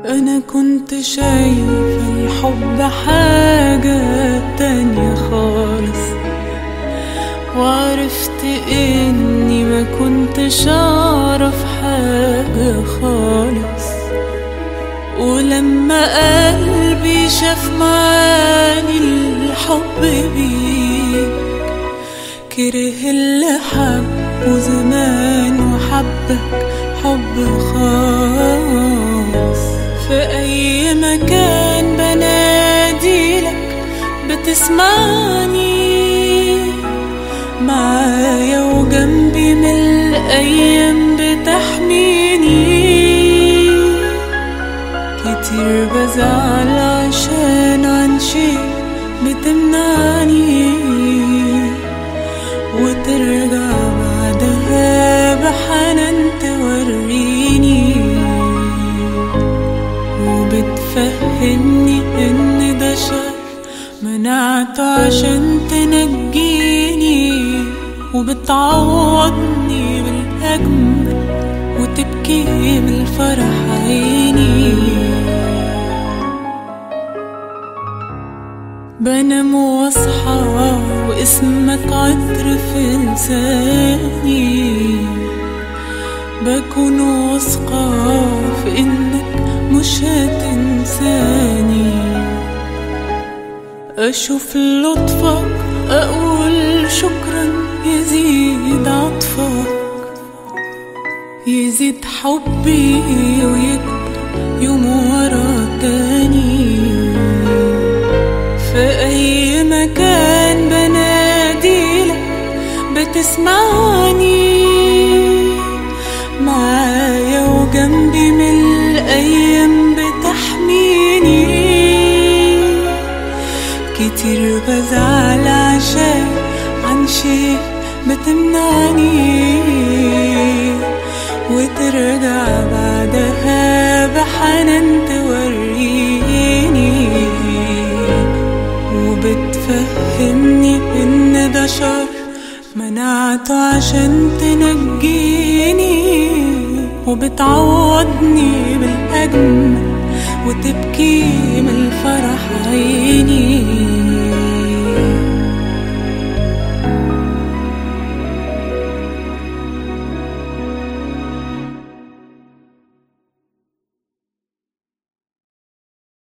أنا كنت شايفة الحب حاجة تانية خالص وعرفت إني ما كنتش أعرف حاجة خالص ولما قلبي شاف معاني الحب بيك كره اللي حبه زمان وحبك حب خاص في أي مكان بناديلك بتسمعني معايا وجنبي من الأيام بتحميني كتير بزعل عشان عن شي بتمنعني وترجع بعدها بحنان توريني وبتفهمني ان ده شر منعته عشان تنجيني وبتعوضني بالأجمل وتبكي من الفرح عيني بنام واصحى واسمك عطر في لساني بكون واثقة في انك مش هتنساني اشوف لطفك اقول شكرا يزيد عطفك يزيد حبي ويكبر يوم ورا تاني في أي مكان بناديلك بتسمعني معايا وجنبي من الأيام بتحميني كتير بزعل عشان عن شي بتمنعني وترجع بعدها بحنان توريني وبتفهمني ان ده شر منعته عشان تنجيني وبتعوضني بالاجمل وتبكي من الفرح عيني